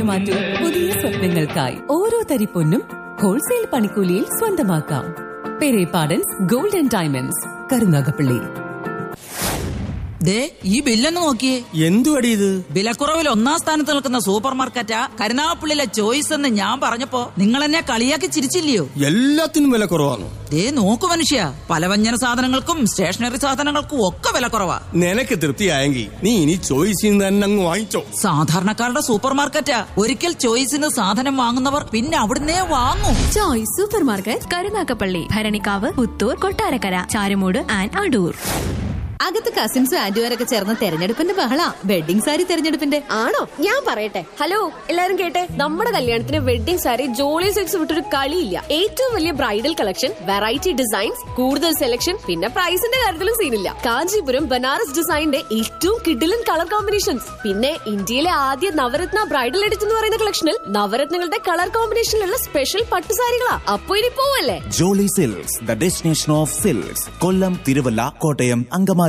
മാറ്റൂ പുതിയ സ്വപ്നങ്ങൾക്കായി ഓരോ തരി പൊന്നും ഹോൾസെയിൽ പണിക്കൂലിയിൽ സ്വന്തമാക്കാം Perepadans gold and diamonds Karunagappally ദേ ഈ ബില്ലൊന്ന് നോക്കിയേ എന്തുവടി ഇത് വിലക്കുറവിൽ ഒന്നാം സ്ഥാനത്ത് നിൽക്കുന്ന സൂപ്പർ മാർക്കറ്റാ കരുനാഗപ്പള്ളിയിലെ ചോയ്സ് എന്ന് ഞാൻ പറഞ്ഞപ്പോ നിങ്ങൾ എന്നെ കളിയാക്കി ചിരിച്ചില്ലയോ എല്ലാത്തിനും വില കുറവാണ് ദേ നോക്കു മനുഷ്യ പലവ്യഞ്ജന സാധനങ്ങൾക്കും സ്റ്റേഷനറി സാധനങ്ങൾക്കും ഒക്കെ വിലക്കുറവാ നിനക്ക് തൃപ്തിയായെങ്കിൽ നീ ഇനി ചോയ്സിൽ നിന്ന് തന്നെ അങ്ങ് വാങ്ങിച്ചോ സാധാരണക്കാരുടെ സൂപ്പർ മാർക്കറ്റാ ഒരിക്കൽ ചോയ്സിന് സാധനം വാങ്ങുന്നവർ പിന്നെ അവിടുന്നേ വാങ്ങും choice supermarket Karunagappally Bharanikkavu Puthur Kottarakkara Charummood and Adoor അകത്ത് കസിൻസും ആന്റിമാരൊക്കെ ചേർന്ന് തെരഞ്ഞെടുപ്പിന്റെ ബഹള വെഡിങ് സാരി തെരഞ്ഞെടുപ്പിന്റെ ആണോ ഞാൻ പറയട്ടെ ഹലോ എല്ലാരും കേട്ടെ നമ്മുടെ കല്യാണത്തിന് വെഡിംഗ് സാരി ജോളി സിക്സ് വിട്ടൊരു കളിയില്ല ഏറ്റവും വലിയ ബ്രൈഡൽ കളക്ഷൻ വെറൈറ്റി ഡിസൈൻസ് കൂടുതൽ സെലക്ഷൻ പിന്നെ പ്രൈസിന്റെ കാര്യത്തിലും സീനില്ല കാഞ്ചീപുരം ബനാറസ് ഡിസൈനിന്റെ ഏറ്റവും കിഡിലൻ കളർ കോമ്പിനേഷൻസ് പിന്നെ ഇന്ത്യയിലെ ആദ്യ നവരത്ന ബ്രൈഡൽ എഡിറ്റ് എന്ന് പറയുന്ന കളക്ഷനിൽ നവരത്നങ്ങളുടെ കളർ കോമ്പിനേഷനിലുള്ള സ്പെഷ്യൽ പട്ടുസാരികളാ അപ്പൊ ഇനി പോവല്ലേ Jolly Silks the destination of silks Kollam Thiruvalla Kottayam Angamaly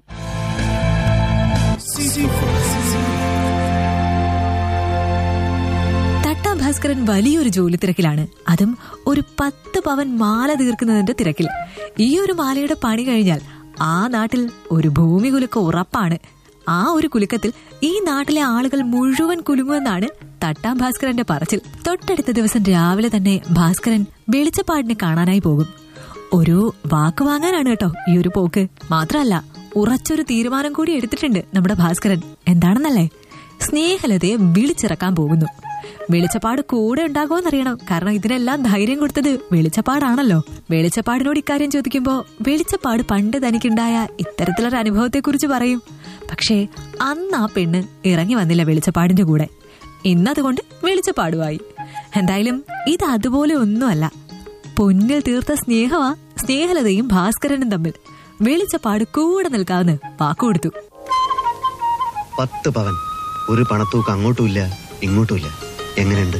തട്ടാ ഭാസ്കരൻ വലിയൊരു ജോലി തിരക്കിലാണ് അതും ഒരു പത്ത് പവൻ മാല തീർക്കുന്നതിന്റെ തിരക്കിൽ ഈ ഒരു മാലയുടെ പണി കഴിഞ്ഞാൽ ആ നാട്ടിൽ ഒരു ഭൂമി കുലുക്കം ഉറപ്പാണ് ആ ഒരു കുലുക്കത്തിൽ ഈ നാട്ടിലെ ആളുകൾ മുഴുവൻ കുലുങ്ങുമെന്നാണ് തട്ടാം ഭാസ്കരന്റെ പറച്ചിൽ തൊട്ടടുത്ത ദിവസം രാവിലെ തന്നെ ഭാസ്കരൻ വെളിച്ചപ്പാടിനെ കാണാനായി പോകും ഒരു വാക്ക് വാങ്ങാനാണ് കേട്ടോ ഈ ഒരു പോക്ക് മാത്രല്ല ഉറച്ചൊരു തീരുമാനം കൂടി എടുത്തിട്ടുണ്ട് നമ്മുടെ ഭാസ്കരൻ എന്താണെന്നല്ലേ സ്നേഹലതയെ വിളിച്ചിറക്കാൻ പോകുന്നു വെളിച്ചപ്പാട് കൂടെ ഉണ്ടാകുമെന്നറിയണം കാരണം ഇതിനെല്ലാം ധൈര്യം കൊടുത്തത് വെളിച്ചപ്പാടാണല്ലോ വെളിച്ചപ്പാടിനോട് ഇക്കാര്യം ചോദിക്കുമ്പോ വെളിച്ചപ്പാട് പണ്ട് തനിക്കുണ്ടായ ഇത്തരത്തിലൊരു അനുഭവത്തെക്കുറിച്ച് പറയും പക്ഷേ അന്ന് ആ പെണ്ണ് ഇറങ്ങി വന്നില്ല വെളിച്ചപ്പാടിന്റെ കൂടെ ഇന്നതുകൊണ്ട് വെളിച്ചപ്പാടുമായി എന്തായാലും ഇത് അതുപോലെ ഒന്നുമല്ല പൊന്നിൽ തീർത്ത സ്നേഹമാ സ്നേഹലതയും ഭാസ്കരനും തമ്മിൽ വെളിച്ചപ്പാട് കൂടെ നിൽക്കാമെന്ന് വാക്കുകൊടുത്തു പത്ത് പവൻ ഒരു പണത്തൂക്ക് അങ്ങോട്ടുമില്ല ഇങ്ങോട്ടുമില്ല എങ്ങനെയുണ്ട്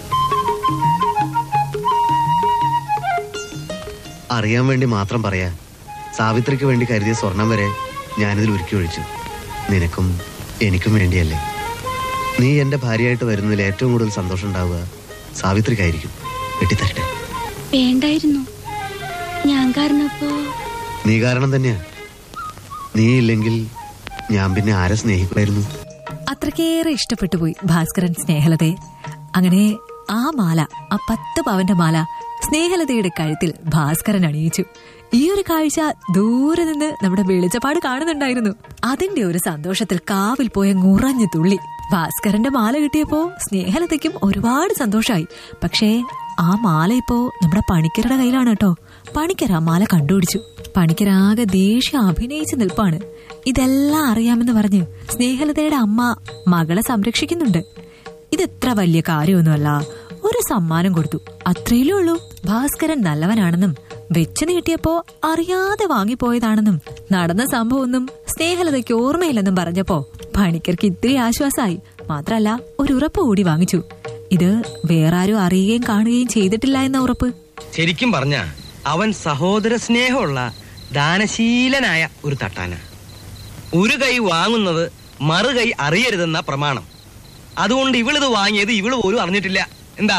അറിയാൻ വേണ്ടി മാത്രം പറയാ സാവിത്രിക്ക് വേണ്ടി കരുതിയ സ്വർണം വരെ ഞാനിതിൽ ഒരുക്കി ഒഴിച്ചു നിനക്കും എനിക്കും വേണ്ടിയല്ലേ നീ എന്റെ ഭാര്യയായിട്ട് വരുന്നതിൽ ഏറ്റവും കൂടുതൽ സന്തോഷം ഉണ്ടാവുക സാവിത്രിക്കായിരിക്കും വെട്ടിത്തരട്ടെ വേണ്ടായിരുന്നു ഞാൻ കാരണപ്പോ നീ കാരണം തന്നെയാ നീ ഇല്ലെങ്കിൽ ഞാൻ പിന്നെ ആരെ സ്നേഹിക്കുമായിരുന്നു അത്രക്കേറെ ഇഷ്ടപ്പെട്ടു പോയി ഭാസ്കരൻ സ്നേഹലതയെ അങ്ങനെ ആ മാല ആ പത്ത് പവന്റെ മാല സ്നേഹലതയുടെ കഴുത്തിൽ ഭാസ്കരൻ അണിയിച്ചു ഈ ഒരു കാഴ്ച ദൂരെ നിന്ന് നമ്മുടെ വെളിച്ചപ്പാട് കാണുന്നുണ്ടായിരുന്നു അതിന്റെ ഒരു സന്തോഷത്തിൽ കാവിൽ പോയ ങ്ങുറഞ്ഞു തുള്ളി ഭാസ്കരന്റെ മാല കിട്ടിയപ്പോ സ്നേഹലതയ്ക്കും ഒരുപാട് സന്തോഷായി പക്ഷേ ആ മാല ഇപ്പോ നമ്മുടെ പണിക്കരുടെ കയ്യിലാണ് കേട്ടോ പണിക്കർ ആ മാല കണ്ടുപിടിച്ചു പണിക്കരാകെ ദേഷ്യം അഭിനയിച്ച് നിൽപ്പാണ് ഇതെല്ലാം അറിയാമെന്ന് പറഞ്ഞ് സ്നേഹലതയുടെ അമ്മ മകളെ സംരക്ഷിക്കുന്നുണ്ട് ഇതെത്ര വലിയ കാര്യമൊന്നുമല്ല ഒരു സമ്മാനം കൊടുത്തു അത്രയിലേ ഉള്ളൂ ഭാസ്കരൻ നല്ലവനാണെന്നും വെച്ചു നീട്ടിയപ്പോ അറിയാതെ വാങ്ങിപ്പോയതാണെന്നും നടന്ന സംഭവമൊന്നും സ്നേഹലതയ്ക്ക് ഓർമ്മയില്ലെന്നും പറഞ്ഞപ്പോ പണിക്കർക്ക് ഇത്തിരി ആശ്വാസമായി മാത്രല്ല ഒരു ഉറപ്പ് കൂടി വാങ്ങിച്ചു ഇത് വേറാരും അറിയുകയും കാണുകയും ചെയ്തിട്ടില്ല എന്ന ഉറപ്പ് ശരിക്കും പറഞ്ഞ അവൻ സഹോദര സ്നേഹമുള്ള ദാനശീലനായ ഒരു തട്ടാന ഒരു കൈ വാങ്ങുന്നത് മറു കൈ അറിയരുതെന്ന പ്രമാണം അതുകൊണ്ട് ഇവളിത് വാങ്ങിയത് ഇവള് പോലും അറിഞ്ഞിട്ടില്ല എന്താ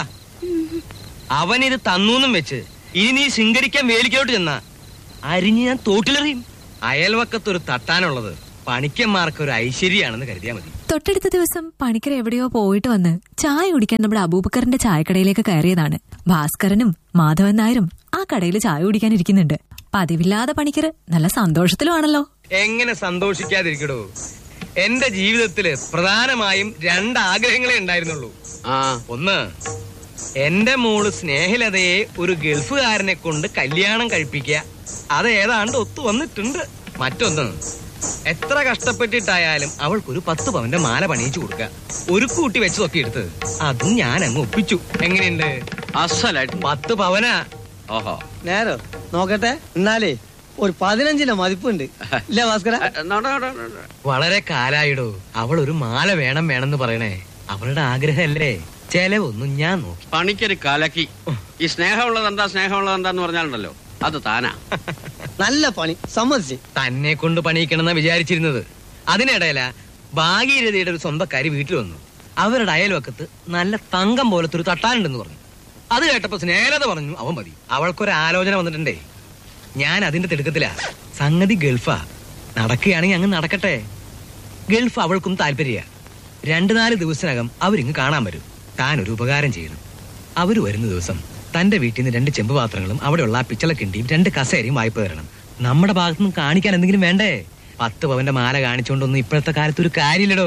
അവനിത് തന്നൂന്നും വെച്ച് ഇനി നീ ശൃംഗരിക്കാൻ വേലിക്കോട്ട് ചെന്ന അരിഞ്ഞ് ഞാൻ തോട്ടിലെറിയും അയൽവക്കത്തൊരു തട്ടാനുള്ളത് പണിക്കന്മാർക്ക് ഒരു ഐശ്വര്യാണെന്ന് കരുതിയാ മതി തൊട്ടടുത്ത ദിവസം പണിക്കർ എവിടെയോ പോയിട്ട് വന്ന് ചായ കുടിക്കാൻ നമ്മുടെ അബൂബക്കറിന്റെ ചായക്കടയിലേക്ക് കയറിയതാണ് ഭാസ്കരനും മാധവൻ നായരും ആ കടയിൽ ചായ കുടിക്കാൻ ഇരിക്കുന്നുണ്ട് പതിവില്ലാതെ പണിക്കർ നല്ല സന്തോഷത്തിലുമാണല്ലോ എങ്ങനെ സന്തോഷിക്കാതിരിക്കടോ എന്റെ ജീവിതത്തില് പ്രധാനമായും രണ്ട് ആഗ്രഹങ്ങളെ ഉണ്ടായിരുന്നുള്ളൂ ഒന്ന് എന്റെ മോള് സ്നേഹലതയെ ഒരു ഗൾഫുകാരനെ കൊണ്ട് കല്യാണം കഴിപ്പിക്കുക അത് ഏതാണ്ട് ഒത്തു വന്നിട്ടുണ്ട് മറ്റൊന്ന് എത്ര കഷ്ടപ്പെട്ടിട്ടായാലും അവൾക്കൊരു പത്ത് പവന്റെ മാല പണിയിച്ചു കൊടുക്കുക ഒരു കൂട്ടി വെച്ച് നോക്കി എടുത്ത് അതും ഞാൻ അങ്ങ് ഒപ്പിച്ചു എങ്ങനെയുണ്ട് അസലായിട്ട് പത്ത് പവനാ ഓഹോ നേരോ നോക്കട്ടെ എന്നാലേ ഒരു പതിനഞ്ചിന്റെ മതിപ്പുണ്ട് ഇല്ല ഭാസ്കര വളരെ കാലായിടോ അവൾ ഒരു മാല വേണം വേണമെന്ന് പറയണേ അവളുടെ ആഗ്രഹമല്ലേ ചെലവൊന്നും ഞാൻ നോക്കി പണിക്കൊരു കലക്കി ഈ സ്നേഹമുള്ളത് എന്താ സ്നേഹമുള്ളത് എന്താന്ന് പറഞ്ഞാലുണ്ടല്ലോ അത് താനാ നല്ല പണി സമ്മതിച്ച് തന്നെ കൊണ്ട് പണിയിക്കണമെന്നാ വിചാരിച്ചിരുന്നത് അതിനിടയില ഭാഗീരഥയുടെ ഒരു സ്വന്തക്കാരി വീട്ടിൽ വന്നു അവരുടെ അയൽവക്കത്ത് നല്ല തങ്കം പോലത്തെ ഒരു തട്ടാനുണ്ടെന്ന് പറഞ്ഞു അത് കേട്ടപ്പോ സ്നേഹത പറഞ്ഞു അവൻ മതി അവൾക്കൊരു ആലോചന വന്നിട്ടുണ്ടേ ഞാൻ അതിന്റെ തിടുക്കത്തിലാ സംഗതി ഗൾഫാ നടക്കുകയാണെങ്കിൽ അങ്ങ് നടക്കട്ടെ ഗൾഫ് അവൾക്കും താല്പര്യ രണ്ടു നാല് ദിവസത്തിനകം അവരിങ്ങ് കാണാൻ വരും താൻ ഒരു ഉപകാരം ചെയ്യണം അവര് വരുന്ന ദിവസം തന്റെ വീട്ടിൽ നിന്ന് രണ്ട് ചെമ്പ് പാത്രങ്ങളും അവിടെയുള്ള ആ പിച്ചളക്കിണ്ടിയും രണ്ട് കസേരയും വായ്പ തരണം നമ്മുടെ ഭാഗത്തു നിന്ന് കാണിക്കാൻ എന്തെങ്കിലും വേണ്ടേ പത്ത് പവന്റെ മാല കാണിച്ചുകൊണ്ടൊന്നും ഇപ്പോഴത്തെ കാലത്ത് ഒരു കാര്യമില്ലടോ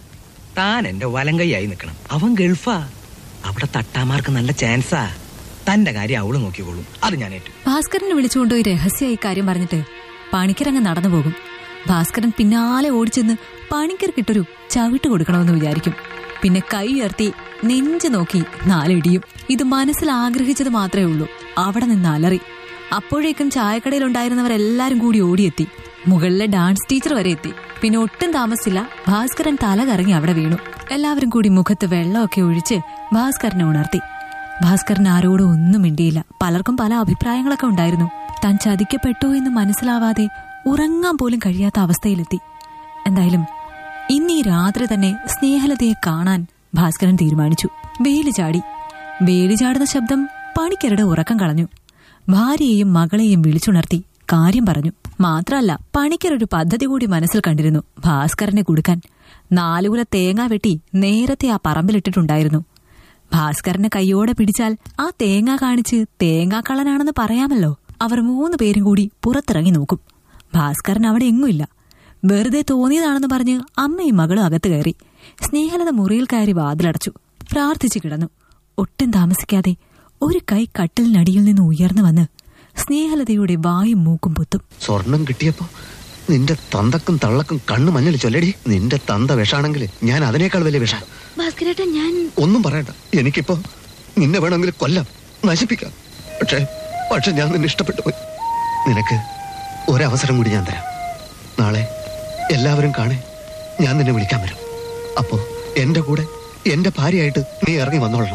താൻ എന്റെ വലങ്കൈയായി നിൽക്കണം അവൻ ഗൾഫാ അവിടെ തട്ടാമാർക്ക് നല്ല ചാൻസാ തന്റെ കാര്യം അവള് നോക്കിക്കോളും അത് ഞാൻ ഏറ്റു ഭാസ്കരനെ വിളിച്ചുകൊണ്ടുപോയി രഹസ്യമായി കാര്യം പറഞ്ഞിട്ട് പണിക്കരങ്ങ് നടന്നു പോകും ഭാസ്കരൻ പിന്നാലെ ഓടിച്ചെന്ന് പണിക്കർക്കിട്ടൊരു ചവിട്ട് കൊടുക്കണമെന്ന് വിചാരിക്കും പിന്നെ കൈ ഉയർത്തി നെഞ്ചു നോക്കി നാലിടിയും ഇത് മനസ്സിൽ ആഗ്രഹിച്ചത് മാത്രമേ ഉള്ളൂ അവിടെ നിന്ന് അലറി അപ്പോഴേക്കും ചായക്കടയിലുണ്ടായിരുന്നവരെല്ലാരും കൂടി ഓടിയെത്തി മുകളിലെ ഡാൻസ് ടീച്ചർ വരെ എത്തി പിന്നെ ഒട്ടും താമസിച്ചില്ല ഭാസ്കരൻ തല കറങ്ങി അവിടെ വീണു എല്ലാവരും കൂടി മുഖത്ത് വെള്ളമൊക്കെ ഒഴിച്ച് ഭാസ്കരനെ ഉണർത്തി ഭാസ്കരൻ ആരോടും ഒന്നും മിണ്ടിയില്ല പലർക്കും പല അഭിപ്രായങ്ങളൊക്കെ ഉണ്ടായിരുന്നു താൻ ചതിക്കപ്പെട്ടോ എന്ന് മനസ്സിലാവാതെ ഉറങ്ങാൻ പോലും കഴിയാത്ത അവസ്ഥയിലെത്തി എന്തായാലും ഇന്ന് ഈ രാത്രി തന്നെ സ്നേഹലതയെ കാണാൻ ഭാസ്കരൻ തീരുമാനിച്ചു വേലി ചാടി വേലി ചാടുന്ന ശബ്ദം പണിക്കരുടെ ഉറക്കം കളഞ്ഞു ഭാര്യയെയും മകളെയും വിളിച്ചുണർത്തി കാര്യം പറഞ്ഞു മാത്രല്ല പണിക്കരൊരു പദ്ധതി കൂടി മനസ്സിൽ കണ്ടിരുന്നു ഭാസ്കരനെ കൊടുക്കാൻ നാലുകുല തേങ്ങ വെട്ടി നേരത്തെ ആ പറമ്പിലിട്ടിട്ടുണ്ടായിരുന്നു ഭാസ്കരനെ കൈയോടെ പിടിച്ചാൽ ആ തേങ്ങ കാണിച്ച് തേങ്ങാക്കള്ളനാണെന്ന് പറയാമല്ലോ അവർ മൂന്ന് പേരും കൂടി പുറത്തിറങ്ങി നോക്കും ഭാസ്കരൻ അവിടെ എങ്ങുമില്ല വെറുതെ തോന്നിയതാണെന്ന് പറഞ്ഞ് അമ്മയും മകളും അകത്ത് കയറി സ്നേഹലത മുറിയിൽ കയറി വാതിലടച്ചു പ്രാർത്ഥിച്ചു കിടന്നു ഒട്ടും താമസിക്കാതെ ഒരു കൈ കട്ടിലിനടിയിൽ നിന്ന് ഉയർന്നു വന്ന് സ്നേഹലതയുടെ വായും മൂക്കും പൊത്തും സ്വർണം കിട്ടിയപ്പോ നിന്റെ തന്തക്കും തള്ളക്കും കണ്ണു മഞ്ഞൾ ചൊല്ലടി നിന്റെ തന്ത വിഷാണെങ്കിൽ ഞാൻ അതിനേക്കാൾ വലിയ വിഷ ഭാസ്കരേട്ടൻ ഞാൻ ഒന്നും പറയണ്ട എനിക്കിപ്പോ നിന്നെ വേണമെങ്കിൽ കൊല്ലാം നശിപ്പിക്കാം പക്ഷേ പക്ഷെ ഞാൻ നിന്നെ ഇഷ്ടപ്പെട്ടു പോയി നിനക്ക് ഒരവസരം കൂടി ഞാൻ തരാം നാളെ എല്ലാവരും കാണേ ഞാൻ നിന്നെ വിളിക്കാൻ വരും അപ്പോ എന്റെ കൂടെ എന്റെ ഭാര്യയായിട്ട് നീ ഇറങ്ങി വന്നോളണം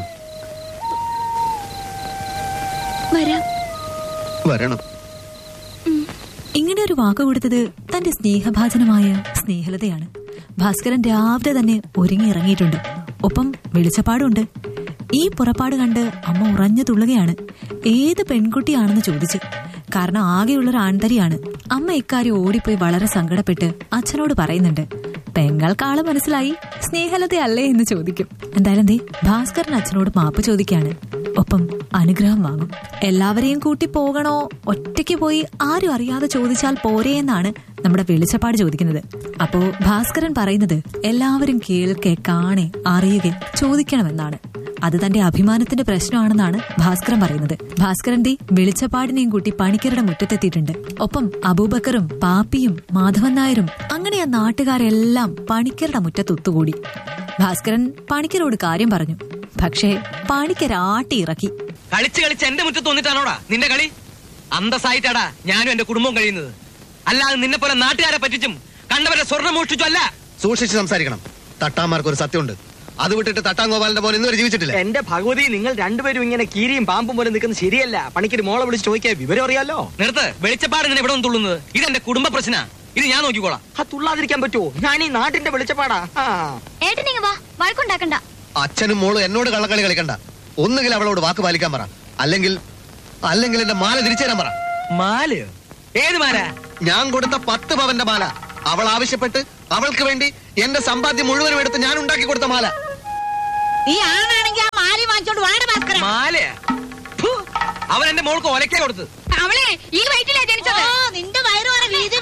വരാം വരണം ഇങ്ങനെ ഒരു വാക്ക് കൊടുത്തത് തന്റെ സ്നേഹഭാജനമായ സ്നേഹലതയാണ് ഭാസ്കരൻ രാവിലെ തന്നെ ഒരുങ്ങി ഇറങ്ങിയിട്ടുണ്ട് ഒപ്പം വെളിച്ചപ്പാടുണ്ട് ഈ പുറപ്പാട് കണ്ട് അമ്മ ഉറഞ്ഞു തുള്ളുകയാണ് ഏത് പെൺകുട്ടിയാണെന്ന് ചോദിച്ചു കാരണം ആകെയുള്ളൊരു ആൺതരിയാണ് അമ്മ ഇക്കാര്യം ഓടിപ്പോയി വളരെ സങ്കടപ്പെട്ട് അച്ഛനോട് പറയുന്നുണ്ട് പെങ്ങൾക്കാള് മനസ്സിലായി സ്നേഹലതയല്ലേ എന്ന് ചോദിക്കും എന്തായാലും ദേ ഭാസ്കരൻ അച്ഛനോട് മാപ്പ് ചോദിക്കാണ് ഒപ്പം അനുഗ്രഹം വാങ്ങും എല്ലാവരെയും കൂട്ടി പോകണോ ഒറ്റയ്ക്ക് പോയി ആരും അറിയാതെ ചോദിച്ചാൽ പോരേ എന്നാണ് നമ്മുടെ വെളിച്ചപ്പാട് ചോദിക്കുന്നത് അപ്പോ ഭാസ്കരൻ പറയുന്നത് എല്ലാവരും കേൾക്കെ കാണെ അറിയുക ചോദിക്കണമെന്നാണ് അത് തന്റെ അഭിമാനത്തിന്റെ പ്രശ്നമാണെന്നാണ് ഭാസ്കരൻ പറയുന്നത് ഭാസ്കരൻ ദേ വെളിച്ചപ്പാടിനെയും കൂട്ടി പണിക്കരുടെ മുറ്റത്തെത്തിയിട്ടുണ്ട് ഒപ്പം അബൂബക്കറും പാപ്പിയും മാധവൻ നായരും അങ്ങനെ ആ നാട്ടുകാരെല്ലാം പണിക്കരുടെ മുറ്റത്ത് ഒത്തുകൂടി ഭാസ്കരൻ പണിക്കരോട് കാര്യം പറഞ്ഞു പക്ഷേ പണിക്കർ ആട്ടി ഇറക്കി കളിച്ച് കളിച്ച് എന്റെ മുറ്റത്ത് വന്നിട്ടാണോടാ നിന്റെ കളി അന്തസ്സായിട്ടാടാ ഞാനും എന്റെ കുടുംബവും കഴിയുന്നത് അല്ലാതെ നിന്നെ പോലെ നാട്ടുകാരെ പറ്റിച്ചും കണ്ടവരെ സ്വർണ്ണം മോഷ്ടിച്ചു അല്ല സൂക്ഷിച്ച് സംസാരിക്കണം തട്ടാമാർക്ക് ഒരു സത്യമുണ്ട് അത് വിട്ടിട്ട് തട്ടാൻ ഗോപാലന്റെ പോലെ ഇന്നുവരെ ജീവിച്ചിട്ടില്ല എന്റെ ഭഗവതി നിങ്ങൾ രണ്ടുപേരും ഇങ്ങനെ കീരിയും പാമ്പും പോലെ നിൽക്കുന്നത് ശരിയല്ല പണിക്കൊരു മോളെ വിളിച്ച് ചോദിക്കാൻ വിവരം അറിയാലോ നിർത്ത് വെളിച്ചപ്പാട് ഇങ്ങനെ ഇവിടെ വന്ന് തുള്ളുന്നത് ഇതെന്റെ കുടുംബ പ്രശ്ന ഇത് ഞാൻ നോക്കിക്കോളാം ആ തുള്ളാതിരിക്കാൻ പറ്റുമോ ഞാൻ ഈ നാട്ടിന്റെ വെളിച്ചപ്പാടാ ആ ഏട്ടനിങ്ങ വാ വഴക്കുണ്ടാക്കണ്ട അച്ഛനും മോളും എന്നോട് കള്ളക്കളി കളിക്കണ്ട ഒന്നുകിൽ അവളോട് വാക്ക് പാലിക്കാൻ പറ അല്ലെങ്കിൽ അല്ലെങ്കിൽ എന്റെ മാല തിരിച്ചു തരാൻ പറ മാലയോ ഏത് മാല ഞാൻ കൊടുത്ത പത്ത് പവന്റെ മാല അവൾ ആവശ്യപ്പെട്ട് അവൾക്ക് വേണ്ടി എന്റെ സമ്പാദ്യം മുഴുവനും എടുത്ത് ഞാൻ ഉണ്ടാക്കി കൊടുത്ത മാല ഈ ആണാണെങ്കിൽ ആ മാലി വാങ്ങിച്ചോണ്ട് വാട ഭാസ്കര മാലയാ ഫു, അവൻ എന്റെ മോൾക്ക് ഒലക്ക കൊടുത്ത് അവളെ ഈ വയറ്റിലാ ജനിച്ചത് നിന്റെ വയറുമാണ് വീതി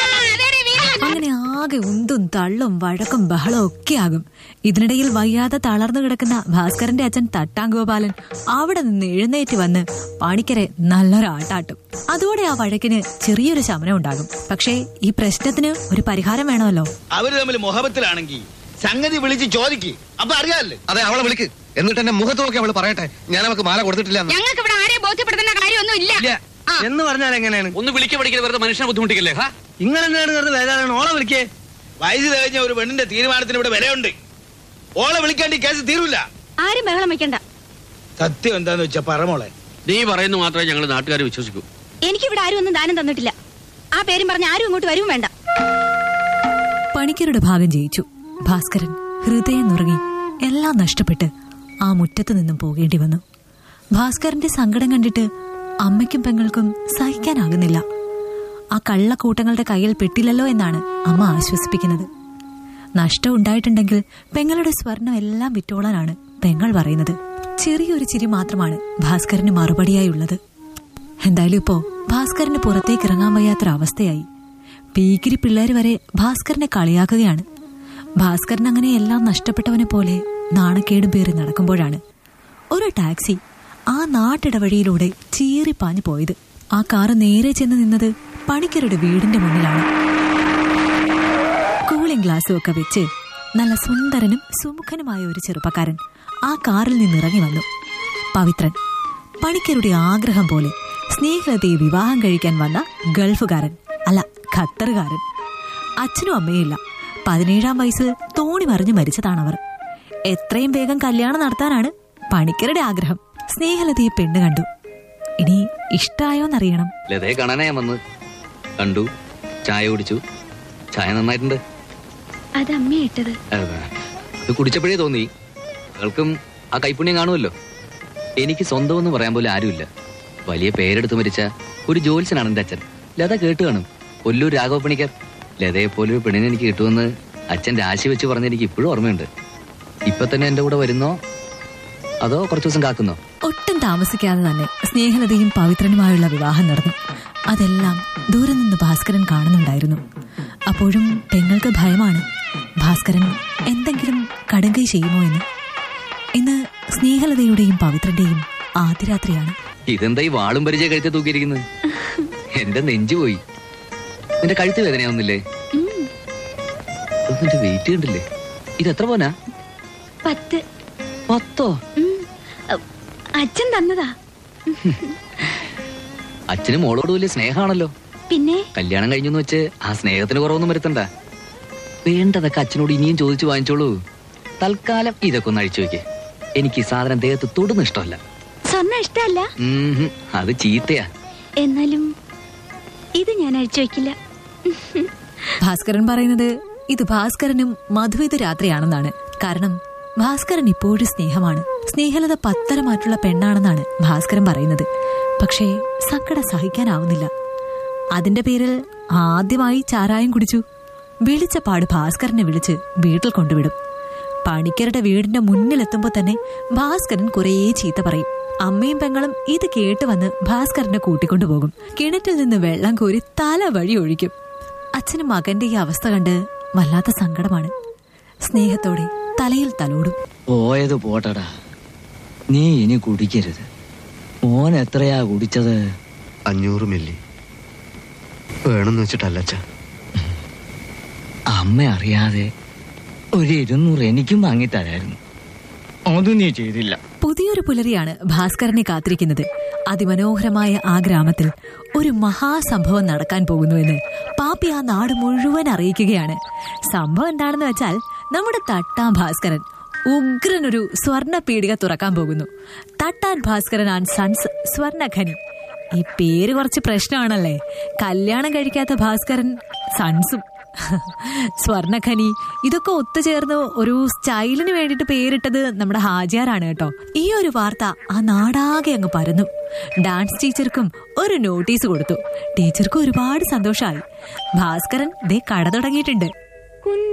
അങ്ങനെ ആകെ ഉന്തും തള്ളും വഴക്കും ബഹളവും ഒക്കെ ആകും ഇതിനിടയിൽ വയ്യാതെ തളർന്നു കിടക്കുന്ന ഭാസ്കരന്റെ അച്ഛൻ തട്ടാങ്കോപാലൻ അവിടെ നിന്ന് എഴുന്നേറ്റ് വന്ന് പണിക്കരെ നല്ലൊരാട്ടാട്ടും അതോടെ ആ വഴക്കിന് ചെറിയൊരു ശമനം ഉണ്ടാകും പക്ഷേ ഈ പ്രശ്നത്തിന് ഒരു പരിഹാരം വേണമല്ലോ അവര് തമ്മിൽ മുഹബത്തിലാണെങ്കിൽ സംഗതി വിളിച്ച് ചോദിക്ക് അപ്പൊ അറിയാല്ലേ അതെ അവളെ വിളിക്ക് എന്നിട്ട് എന്നെ മുഖത്ത് നോക്കി അവള് പറയട്ടെ ഞാൻ അവൾക്ക് മാല കൊടുത്തിട്ടില്ല എന്ന്. ഞങ്ങൾക്ക് ഇവിടെ ആരെയും ബോധ്യപ്പെടുത്തുന്ന കാര്യമൊന്നും ഇല്ല എന്ന് പറഞ്ഞാൽ എങ്ങനെയാണ് ഒന്ന് വിളിக்க പഠിക്കൽ വെറുതെ മനുഷ്യനെ ബുദ്ധിമുട്ടിക്കല്ലേ ഹാ ഇങ്ങളെന്താണ് വെറുതെ വേദാണ് ഓളെ വിളിക്കേ വയസ്സ് കഴിഞ്ഞ ഒരു പെണ്ണിന്റെ തീരുമാനത്തിന് ഇവിടെ വിലയുണ്ട് ഓളെ വിളിക്കാണ്ട് ഈ കേസ് തീരൂല ആരും ബഹളം വെക്കണ്ട സത്യം എന്താന്ന് വെച്ചാ പറമോളെ നീ പറയുന്നു മാത്രമേ ഞങ്ങൾ നാട്ടുകാർ വിശ്വസിക്കൂ എനിക്കിവിടെ ആരും ഒന്നും ദാനം തന്നിട്ടില്ല ആ പേരും പറഞ്ഞ് ആരും ഇങ്ങോട്ട് വരും വേണ്ട പണിക്കരുടെ ഭാഗം ജയിച്ചു ഭാസ്കരൻ ഹൃദയം നുറങ്ങി എല്ലാം നഷ്ടപ്പെട്ട് ആ മുറ്റത്ത് നിന്നും പോകേണ്ടി വന്നു ഭാസ്കരന്റെ സങ്കടം കണ്ടിട്ട് അമ്മയ്ക്കും പെങ്ങൾക്കും സഹിക്കാനാകുന്നില്ല ആ കള്ളക്കൂട്ടങ്ങളുടെ കയ്യിൽ പെട്ടില്ലല്ലോ എന്നാണ് അമ്മ ആശ്വസിപ്പിക്കുന്നത് നഷ്ടം ഉണ്ടായിട്ടുണ്ടെങ്കിൽ പെങ്ങളുടെ സ്വർണം എല്ലാം വിറ്റോളാനാണ് പെങ്ങൾ പറയുന്നത് ചെറിയൊരു ചിരി മാത്രമാണ് ഭാസ്കരന് മറുപടിയായുള്ളത് എന്തായാലും ഇപ്പോ ഭാസ്കരന് പുറത്തേക്ക് ഇറങ്ങാൻ വയ്യാത്തൊരവസ്ഥയായി പീക്കിരി പിള്ളേർ വരെ ഭാസ്കരനെ കളിയാക്കുകയാണ് ഭാസ്കരൻ അങ്ങനെ എല്ലാം നഷ്ടപ്പെട്ടവനെ പോലെ നാണക്കേടും പേറി നടക്കുമ്പോഴാണ് ഒരു ടാക്സി ആ നാട്ടിടവഴിയിലൂടെ ചീറിപ്പാഞ്ഞു പോയത് ആ കാറ് നേരെ ചെന്ന് നിന്നത് പണിക്കരുടെ വീടിന്റെ മുന്നിലാണ് കൂളിംഗ് ഗ്ലാസ്സും ഒക്കെ വെച്ച് നല്ല സുന്ദരനും സുമുഖനുമായ ഒരു ചെറുപ്പക്കാരൻ ആ കാറിൽ നിന്നിറങ്ങി വന്നു പവിത്രൻ പണിക്കരുടെ ആഗ്രഹം പോലെ സ്നേഹലതയെ വിവാഹം കഴിക്കാൻ വന്ന ഗൾഫുകാരൻ അല്ല ഖത്തറുകാരൻ അച്ഛനും അമ്മയും പതിനേഴാം വയസ്സിൽ തോണി മറിഞ്ഞ് മരിച്ചതാണവർ എത്രയും വേഗം കല്യാണം നടത്താനാണ് പണിക്കരുടെ ആഗ്രഹം സ്നേഹലതയെ പെണ്ണ് കണ്ടു ഇനി ഇഷ്ടായോന്നറിയണം ലതയെ കാണാനാ ഞാൻ വന്നത് കണ്ടു ചായ കുടിച്ചു ചായ നന്നായിട്ടുണ്ട് അത് അമ്മ ഇട്ടത് അതെ. ഇത് കുടിച്ചപ്പോഴേ തോന്നി അവൾക്കും ആ കൈപുണ്യം കാണുമല്ലോ എനിക്ക് സ്വന്തം എന്ന് പറയാൻ പോലും ആരുമില്ല വലിയ പേരെടുത്ത് മരിച്ച ഒരു ജോത്സ്യനാണ് എന്റെ അച്ഛൻ ലത കേട്ട് കാണും കൊല്ലൂർ രാഘവ പണിക്കർ ലതയെ പോലെ ഒരു പെണ്ണിനെ എനിക്ക് കിട്ടുമെന്ന് അച്ഛൻ രാശി വെച്ച് പറഞ്ഞ എനിക്ക് ഇപ്പോഴും ഓർമ്മയുണ്ട് ഇപ്പൊ തന്നെ എന്റെ കൂടെ വരുന്നോ അതോ കുറച്ചു ദിവസം കാക്കുന്നോ ഒട്ടും താമസിക്കാതെ തന്നെ സ്നേഹലതയും പവിത്രനുമായുള്ള വിവാഹം നടന്നു അതെല്ലാം ദൂരെ നിന്ന് ഭാസ്കരൻ കാണുന്നുണ്ടായിരുന്നു അപ്പോഴും പെങ്ങൾക്ക് ഭയമാണ് ഭാസ്കരൻ എന്തെങ്കിലും കടുങ്കൈ ചെയ്യുമോ എന്ന് ഇന്ന് സ്നേഹലതയുടെയും പവിത്രന്റെയും ആദ്യ രാത്രിയാണ് ഇതെന്താ ഈ വാളും പരിചയ കഴുത്തെ തൂക്കിയിരിക്കുന്നത് എന്റെ നെഞ്ചു പോയി നിന്റെ കഴുത്ത് വേദനയാവുന്നില്ലേ നിന്റെ വെയിറ്റ് കണ്ടില്ലേ ഇത് എത്ര പോനാ പത്ത് പത്തോ അച്ഛൻ തന്നതാ അച്ഛനും മോളോട് വലിയ സ്നേഹമാണല്ലോ പിന്നെ കല്യാണം കഴിഞ്ഞെന്ന് വെച്ച് ആ സ്നേഹത്തിന് കുറവൊന്നും വരുത്തണ്ട വേണ്ടതൊക്കെ അച്ഛനോട് ഇനിയും ചോദിച്ചു വാങ്ങിച്ചോളൂ തൽക്കാലം ഇതൊക്കെ ഒന്ന് അഴിച്ചു വെക്കേ എനിക്ക് ഈ സാധനം ദേഹത്ത് തൊടുന്ന ഇഷ്ടമല്ല സ്വർണ്ണ ഇഷ്ടമല്ല ഉം ഹും, അത് ചീത്തയാ എന്നാലും ഇത് ഞാൻ അഴിച്ചു വെക്കില്ല ഭാസ്കരൻ പറയുന്നത് ഇത് ഭാസ്കരനും മധുവിധ രാത്രിയാണെന്നാണ് കാരണം ഭാസ്കരൻ ഇപ്പോഴും സ്നേഹമാണ് സ്നേഹലത പത്തരമാറ്റുള്ള പെണ്ണാണെന്നാണ് ഭാസ്കരൻ പറയുന്നത് പക്ഷേ സങ്കടം സഹിക്കാനാവുന്നില്ല അതിന്റെ പേരിൽ ആദ്യമായി ചാരായം കുടിച്ചു വിളിച്ച പാട് ഭാസ്കരനെ വിളിച്ച് വീട്ടിൽ കൊണ്ടുവിടും പണിക്കരുടെ വീടിന്റെ മുന്നിലെത്തുമ്പോ തന്നെ ഭാസ്കരൻ കുറേ ചീത്ത പറയും അമ്മയും പെങ്ങളും ഇത് കേട്ട് വന്ന് ഭാസ്കരനെ കൂട്ടിക്കൊണ്ടുപോകും കിണറ്റിൽ നിന്ന് വെള്ളം കോരി തല വഴി ഒഴിക്കും അച്ഛനും മകന്റെ ഈ അവസ്ഥ കണ്ട് വല്ലാത്ത സങ്കടമാണ് സ്നേഹത്തോടെ തലയിൽ തലോടും പോയത് പോട്ടടാ നീ ഇനി കുടിക്കരുത് മോൻ എത്രയാ കുടിച്ചത് അഞ്ഞൂറ് മില്ലി വേണമെന്ന് വെച്ചിട്ടല്ല അച്ഛാ അമ്മ അറിയാതെ ഒരു ഇരുന്നൂറ് എനിക്കും വാങ്ങിത്തരായിരുന്നു അത് നീ ചെയ്തില്ല പുതിയൊരു പുലരിയാണ് ഭാസ്കരനെ കാത്തിരിക്കുന്നത് അതിമനോഹരമായ ആ ഗ്രാമത്തിൽ ഒരു മഹാസംഭവം നടക്കാൻ പോകുന്നുവെന്ന് പാപ്പി ആ നാട് മുഴുവൻ അറിയിക്കുകയാണ് സംഭവം എന്താണെന്ന് വെച്ചാൽ നമ്മുടെ തട്ടാൻ ഭാസ്കരൻ ഉഗ്രനൊരു സ്വർണ്ണ പീടിക തുറക്കാൻ പോകുന്നു തട്ടാൻ ഭാസ്കരൻ ആൻഡ് സൺസ് സ്വർണ്ണഖനി ഈ പേര് കുറച്ച് പ്രശ്നമാണല്ലേ കല്യാണം കഴിക്കാത്ത ഭാസ്കരൻ സൺസും സ്വർണ്ണഖനി ഇതൊക്കെ ഒത്തുചേർന്ന് ഒരു സ്റ്റൈലിന് വേണ്ടിയിട്ട് പേരിട്ടത് നമ്മുടെ ഹാജിയാറാണ് കേട്ടോ ഈ ഒരു വാർത്ത ആ നാടാകെ അങ്ങ് പരന്നു ഡാൻസ് ടീച്ചർക്കും ഒരു നോട്ടീസ് കൊടുത്തു ടീച്ചർക്ക് ഒരുപാട് സന്തോഷമായി ഭാസ്കരൻ ദേ കട തുടങ്ങിയിട്ടുണ്ട്